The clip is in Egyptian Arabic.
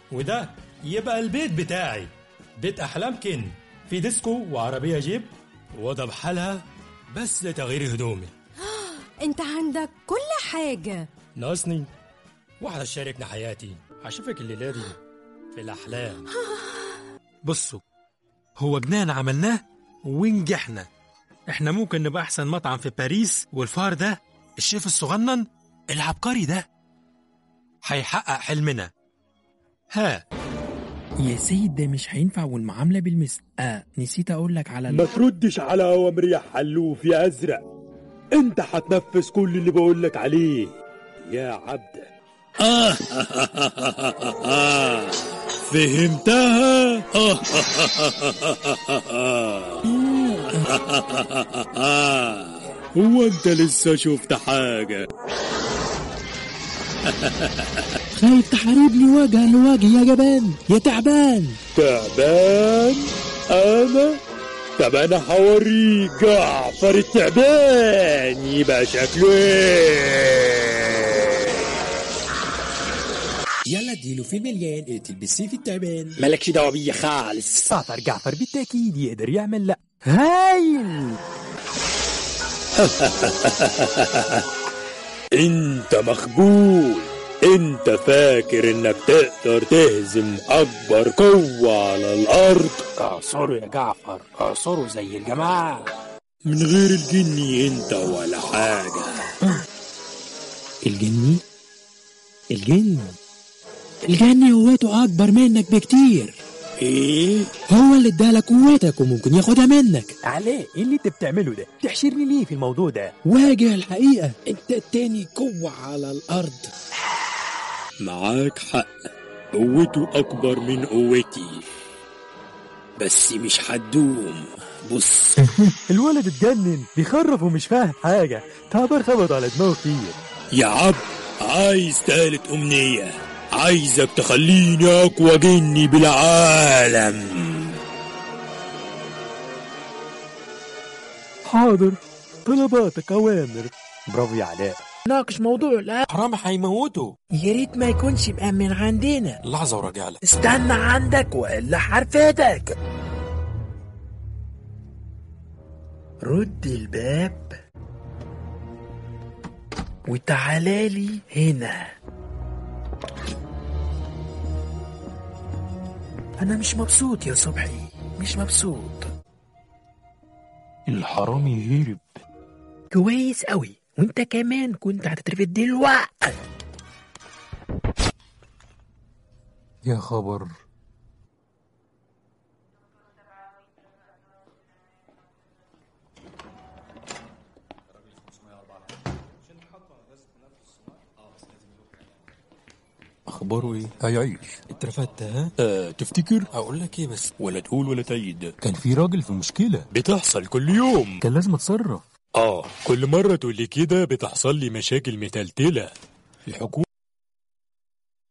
وده يبقى البيت بتاعي بيت أحلام كن في ديسكو وعربية جيب وأوضة بحالها بس لتغيير هدومي انت عندك كل حاجة ناقصني واحدة تشاركنا حياتي هشوفك الليلة دي في الأحلام بصوا هو جنان عملناه ونجحنا احنا ممكن نبقى احسن مطعم في باريس والفار ده الشيف الصغنن العبقري ده هيحقق حلمنا ها يا سيد ده مش هينفع والمعاملة بالمثل آه نسيت أقول لك على ما ال... تردش على أوامر يا حلوف يا أزرق أنت هتنفذ كل اللي بقولك عليه يا عبد آه فهمتها هو انت لسه شفت حاجة خايف تحاربني وجها لوجه يا جبان يا تعبان تعبان أنا طب أنا هوريك جعفر التعبان يبقى شكله إيه يلا اديله في مليان اقتل بالسيف التعبان مالكش دعوة بيا خالص جعفر جعفر بالتأكيد يقدر يعمل لا هايل انت مخبول انت فاكر انك تقدر تهزم اكبر قوة على الارض اعصره يا جعفر اعصره زي الجماعة من غير الجني انت ولا حاجة الجني الجن الجني قوته أكبر منك بكتير ايه هو اللي ادالك قوتك وممكن ياخدها منك عليه ايه اللي انت بتعمله ده تحشرني ليه في الموضوع ده واجه الحقيقة انت التاني قوة على الارض معاك حق قوته أكبر من قوتي بس مش هتدوم بص الولد اتجنن بيخرف ومش فاهم حاجة تعبر خبط على دماغه كتير يا عبد عايز تالت أمنية عايزك تخليني أقوى جني بالعالم حاضر طلباتك اوامر برافو يا علاء ناقش موضوع الآن حرام هيموتوا يا ريت ما يكونش مأمن عندنا لحظة وراجع لك استنى عندك وإلا حرفتك رد الباب وتعالى لي هنا أنا مش مبسوط يا صبحي مش مبسوط الحرامي هرب كويس قوي وانت كمان كنت هتترفد دلوقتي يا خبر اخباره ايه هيعيش اترفدت ها آه تفتكر اقول لك ايه بس ولا تقول ولا تعيد كان في راجل في مشكله بتحصل كل يوم كان لازم اتصرف اه كل مرة تقولي كده بتحصل لي مشاكل متلتلة الحكومة